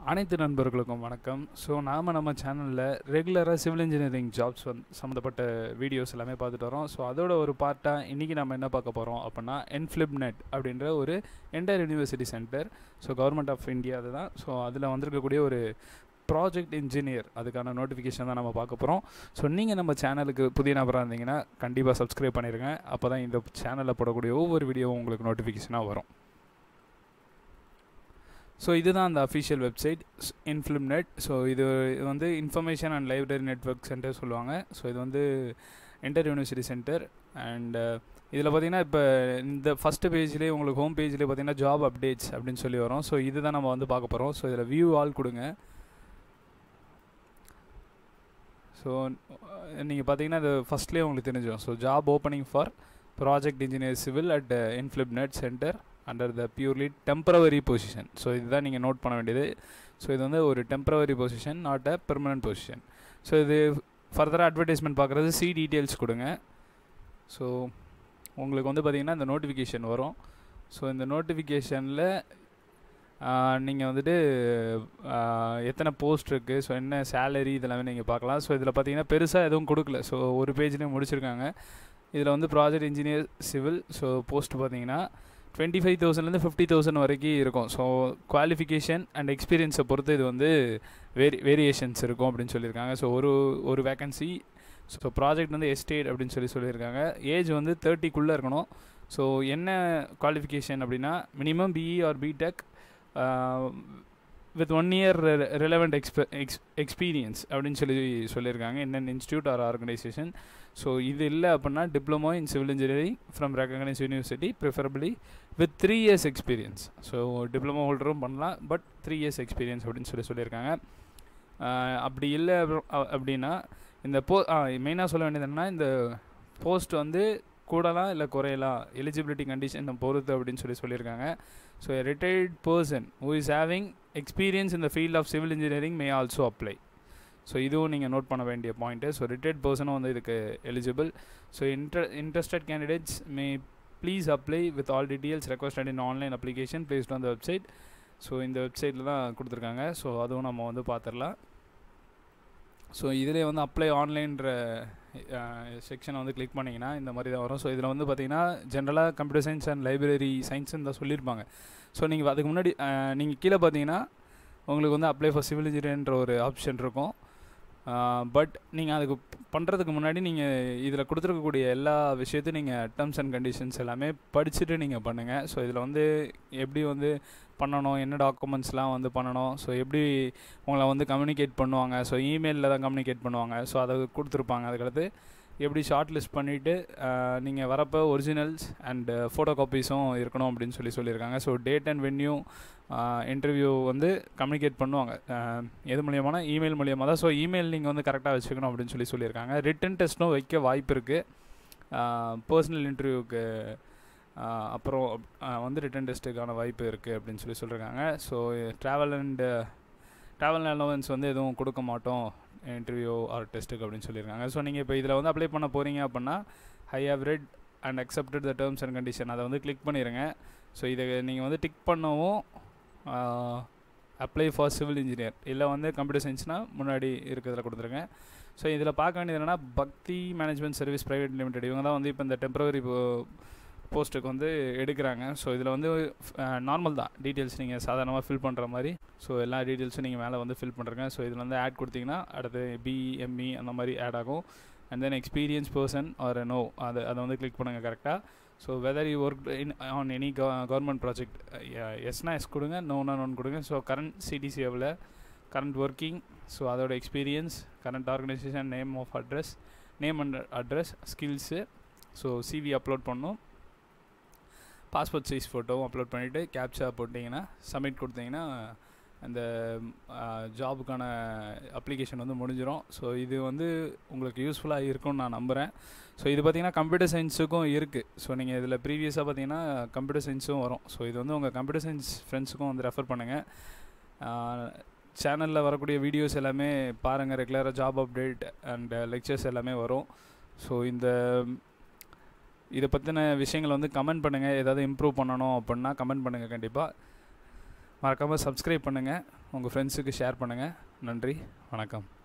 அனைத்து நண்பர்களுக்கும் வணக்கம் ஸோ நாம் நம்ம சேனலில் ரெகுலராக சிவில் இன்ஜினியரிங் ஜாப்ஸ் வந்து சம்மந்தப்பட்ட வீடியோஸ் எல்லாமே பார்த்துட்டு வரோம் ஸோ அதோட ஒரு பார்ட்டாக இன்றைக்கி நம்ம என்ன பார்க்க போகிறோம் அப்படின்னா என்ஃப்ளிப் நெட் அப்படின்ற ஒரு entire university centre so government of India அதுதான் ஸோ அதில் வந்திருக்கக்கூடிய ஒரு ப்ராஜெக்ட் இன்ஜினியர் அதுக்கான நோட்டிஃபிகேஷன் தான் நம்ம பார்க்க போகிறோம் ஸோ நீங்கள் நம்ம சேனலுக்கு புதிய நபராக இருந்தீங்கன்னா கண்டிப்பாக சப்ஸ்கிரைப் பண்ணிடுங்க அப்போ தான் இந்த சேனலில் போடக்கூடிய ஒவ்வொரு வீடியோவும் உங்களுக்கு நோட்டிஃபிகேஷனாக வரும் ஸோ இதுதான் அந்த official website INFLIBNET so இது இது வந்து information and library network centre சொல்லுவாங்க ஸோ இது வந்து என்டர் யூனிவர்சிட்டி சென்டர் அண்ட் இதில் பார்த்தீங்கன்னா இப்போ இந்த ஃபஸ்ட்டு பேஜ்லேயே உங்களுக்கு ஹோம் பேஜ்லேயே பார்த்தீங்கன்னா ஜாப் அப்டேட்ஸ் அப்படின்னு சொல்லி வரும் ஸோ இதுதான் நம்ம வந்து பார்க்க போகிறோம் ஸோ இதில் வியூ ஆல் கொடுங்க ஸோ நீங்கள் பார்த்தீங்கன்னா இது ஃபஸ்ட்லேயே உங்களுக்கு தெரிஞ்சிடும் so job opening for project engineer civil at INFLIBNET centre under the purely temporary position so இதுதான் நீங்கள் நோட் பண்ண வேண்டியது ஸோ இது வந்து ஒரு temporary position not a permanent position so இது ஃபர்தராக அட்வர்டைஸ்மெண்ட் பார்க்குறது சி டீட்டெயில்ஸ் கொடுங்க ஸோ உங்களுக்கு வந்து பார்த்திங்கன்னா இந்த நோட்டிஃபிகேஷன் வரும் ஸோ இந்த நோட்டிஃபிகேஷனில் நீங்கள் வந்துட்டு எத்தனை போஸ்ட் இருக்குது ஸோ என்ன சேலரி இதெல்லாமே நீங்கள் பார்க்கலாம் ஸோ இதில் பார்த்தீங்கன்னா பெருசாக எதுவும் கொடுக்கல ஸோ ஒரு பேஜ்லேயும் முடிச்சிருக்காங்க இதில் வந்து project engineer civil so post பார்த்தீங்கன்னா டுவெண்ட்டி ஃபைவ் தௌசண்ட்லேருந்து ஃபிஃப்டி தௌசண்ட் வரைக்கும் இருக்கும் ஸோ குவாலிஃபிகேஷன் அண்ட் எக்ஸ்பீரியன்ஸை பொறுத்து இது வந்து வேரி வேரியேஷன்ஸ் இருக்கும் அப்படின்னு சொல்லியிருக்காங்க ஸோ ஒரு ஒரு வேக்கன்சி ஸோ ப்ராஜெக்ட் வந்து எஸ்டேட் அப்படின்னு சொல்லி சொல்லியிருக்காங்க ஏஜ் வந்து தேர்ட்டிக்குள்ளே இருக்கணும் ஸோ என்ன குவாலிஃபிகேஷன் அப்படின்னா minimum BE or BTech with one year relevant exp ex experience அப்படின்னு சொல்லி சொல்லியிருக்காங்க என்னென்ன இன்ஸ்டியூட் ஆர் ஆர்கனைசேஷன் ஸோ இது இல்லை அப்படின்னா diploma in civil engineering from recognise university preferably with three years experience so diploma ஹோல்டரும் பண்ணலாம் பட் த்ரீ இயர்ஸ் எக்ஸ்பீரியன்ஸ் அப்படின்னு சொல்லி சொல்லியிருக்காங்க அப்படி இல்லை அப்படின்னா இந்த போ மெயினாக சொல்ல வேண்டியது என்னன்னா இந்த போஸ்ட் வந்து கூடலாம் இல்லை குறையலாம் எலிஜிபிலிட்டி கண்டிஷனை பொறுத்து அப்படின்னு சொல்லி சொல்லியிருக்காங்க so retired person who is having experience இந்த field of civil engineering may also apply so இதுவும் நீங்கள் நோட் பண்ண வேண்டிய பாயிண்ட்டு ஸோ ரிட்டையர்ட் பர்சனும் வந்து இதுக்கு eligible so inter interested candidates may please apply with all details requested in online application placed on the website so இந்த வெப்சைட்டில் தான் கொடுத்துருக்காங்க ஸோ அதுவும் நம்ம வந்து பார்த்துடலாம் ஸோ இதிலே வந்து அப்ளை ஆன்லைன்ற செக்ஷனை வந்து கிளிக் பண்ணிங்கன்னா இந்த மாதிரி தான் வரும் ஸோ இதில் வந்து பார்த்தீங்கன்னா ஜென்ரலாக கம்ப்யூட்டர் சயின்ஸ் அண்ட் லைப்ரரி சயின்ஸ்னு தான் சொல்லியிருப்பாங்க ஸோ நீங்கள் அதுக்கு முன்னாடி நீங்கள் கீழே பார்த்தீங்கன்னா உங்களுக்கு வந்து அப்ளை ஃபார் சிவில் இன்ஜினியர்ன்ற ஒரு ஆப்ஷன் இருக்கும் பட் நீங்கள் அதுக்கு பண்ணுறதுக்கு முன்னாடி நீங்கள் இதில் கொடுத்துருக்கக்கூடிய எல்லா விஷயத்தையும் நீங்கள் டேர்ம்ஸ் அண்ட் கண்டிஷன்ஸ் எல்லாமே படிச்சுட்டு நீங்கள் பண்ணுங்கள் ஸோ இதில் வந்து எப்படி வந்து பண்ணணும் என்ன டாக்குமெண்ட்ஸ்லாம் வந்து பண்ணணும் ஸோ எப்படி உங்களை வந்து கம்யூனிகேட் பண்ணுவாங்க ஸோ இமெயிலில் தான் கம்யூனிகேட் பண்ணுவாங்க ஸோ அதை கொடுத்துருப்பாங்க அதுக்கடுத்து எப்படி ஷார்ட் லிஸ்ட் பண்ணிவிட்டு நீங்கள் வரப்போ ஒரிஜினல்ஸ் அண்டு ஃபோட்டோ காப்பீஸும் இருக்கணும் அப்படின்னு சொல்லி சொல்லியிருக்காங்க so date and venue interview வந்து கம்யூனிகேட் பண்ணுவாங்க எது மூலியமான இமெயில் மூலியமாக தான் ஸோ இமெயில் நீங்கள் வந்து கரெக்டாக வச்சுக்கணும் அப்படின்னு சொல்லி சொல்லியிருக்காங்க ரிட்டன் டெஸ்ட்டும் வைக்க வாய்ப்பு இருக்குது பர்சனல் இன்டர்வியூக்கு அப்புறம் வந்து ரிட்டன் டெஸ்ட்டுக்கான வாய்ப்பு இருக்குது அப்படின்னு சொல்லி சொல்லியிருக்காங்க so travel and travel allowance வந்து எதுவும் கொடுக்க மாட்டோம் இன்டர்வியூ ஆர் டெஸ்ட்டுக்கு அப்படின்னு சொல்லியிருக்காங்க ஸோ நீங்கள் இப்போ இதில் வந்து அப்ளை பண்ண போகிறீங்க அப்படின்னா I have read and accepted the terms and condition அதை வந்து கிளிக் பண்ணிடுங்க ஸோ இதை நீங்கள் வந்து டிக் பண்ணவும் அப்ளை ஃபார் சிவில் இன்ஜினியர் இல்லை வந்து கம்ப்யூட்டர் சயின்ஸ்னால் முன்னாடி இருக்கிறதுல கொடுத்துருங்க ஸோ இதில் பார்க்க வேண்டியது என்னென்னா பக்தி மேனேஜ்மெண்ட் சர்வீஸ் ப்ரைவேட் லிமிடெட் இவங்க தான் வந்து இப்போ இந்த டெம்பரவரி போஸ்ட்டுக்கு வந்து எடுக்கிறாங்க ஸோ இதில் வந்து நார்மல் தான் டீட்டெயில்ஸ் நீங்கள் சாதாரணமாக ஃபில் பண்ணுற மாதிரி ஸோ எல்லா டீட்டெயில்ஸும் நீங்கள் மேலே வந்து ஃபில் பண்ணுறங்க ஸோ இதில் வந்து ஆட் கொடுத்தீங்கன்னா அடுத்து பிஎம்இ அந்த மாதிரி ஆட் ஆகும் and then experience person or no அதை அதை வந்து கிளிக் பண்ணுங்கள் கரெக்டாக so whether you work in on any government project எஸ்னா எஸ் கொடுங்க நோனா நோன் கொடுங்க ஸோ கரண்ட் சிடிசி எவ்வளோ கரண்ட் ஒர்க்கிங் ஸோ அதோட experience current organisation name of address name and address skills so CV upload பண்ணணும் பாஸ்போர்ட் சைஸ் ஃபோட்டோவும் upload பண்ணிவிட்டு கேப்சா போட்டிங்கன்னா சப்மிட் கொடுத்தீங்கன்னா அந்த ஜாபுக்கான அப்ளிகேஷன் வந்து முடிஞ்சிடும் ஸோ இது வந்து உங்களுக்கு யூஸ்ஃபுல்லாக இருக்கும்னு நான் நம்புகிறேன் ஸோ இது பார்த்திங்கன்னா கம்ப்யூட்டர் சயின்ஸுக்கும் இருக்குது ஸோ நீங்கள் இதில் ப்ரீவியஸாக பார்த்தீங்கன்னா கம்ப்யூட்டர் சயின்ஸும் வரும் ஸோ இது வந்து உங்கள் கம்ப்யூட்டர் சயின்ஸ் ஃப்ரெண்ட்ஸுக்கும் வந்து ரெஃபர் பண்ணுங்கள் சேனலில் வரக்கூடிய வீடியோஸ் எல்லாமே பாருங்கள் ரெகுலராக ஜாப் அப்டேட் அண்ட் லெக்சர்ஸ் எல்லாமே வரும் ஸோ இந்த இதை பற்றின விஷயங்களை வந்து கமெண்ட் பண்ணுங்கள் ஏதாவது இம்ப்ரூவ் பண்ணணும் அப்படின்னா கமெண்ட் பண்ணுங்கள் கண்டிப்பாக மறக்காமல் சப்ஸ்கிரைப் பண்ணுங்கள் உங்கள் ஃப்ரெண்ட்ஸுக்கு ஷேர் பண்ணுங்கள் நன்றி வணக்கம்